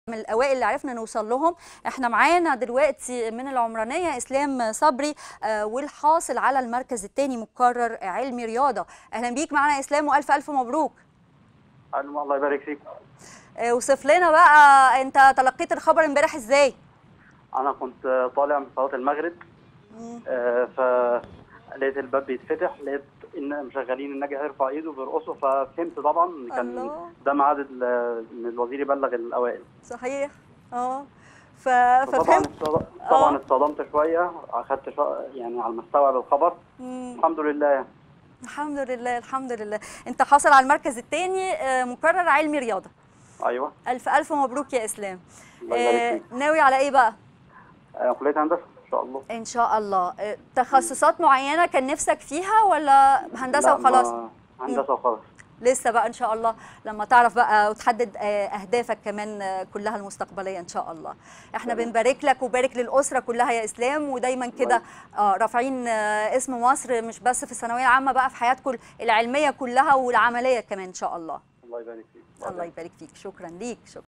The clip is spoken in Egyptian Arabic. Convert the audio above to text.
من الاوائل اللي عرفنا نوصل لهم احنا معانا دلوقتي من العمرانيه اسلام صبري آه، والحاصل على المركز الثاني مقرر علمي رياضه اهلا بيك معانا يا اسلام والف الف مبروك أهلا الله يبارك فيك آه، وصف لنا بقى انت تلقيت الخبر امبارح ازاي أنا كنت طالع من صلاة المغرب آه، فلقيت الباب بيتفتح لقيت إن مشغلين الناجي هيرفع إيده بيرقصوا ففهمت طبعا إن كان الله. ده ميعاد ال- إن الوزير يبلغ الأوائل صحيح اه ف... فطبعا ففهمت اتصد- طبعا آه. اتصدمت شوية أخدت شو... يعني على المستوعب الخبر مم. الحمد لله الحمد لله الحمد لله انت حاصل على المركز الثاني مقرر علمي رياضه أيوه الف الف مبروك يا اسلام الله يبارك آه، فيك ناوي على ايه بقى آه، كلية هندسة إن شاء الله ان شاء الله آه، تخصصات معينه كان نفسك فيها ولا هندسه لا، وخلاص ما- هندسة وخلاص لسه بقى ان شاء الله لما تعرف بقى وتحدد آه، اهدافك كمان آه، كلها المستقبليه ان شاء الله احنا تمام. بنبارك لك وبارك للاسره كلها يا اسلام ودايما كده اه رافعين آه، اسم مصر مش بس في الثانويه العامه بقى في حياتكم العلميه كلها والعمليه كمان ان شاء الله الله يبارك فيك الله يبارك فيك شكرا ليك شكرا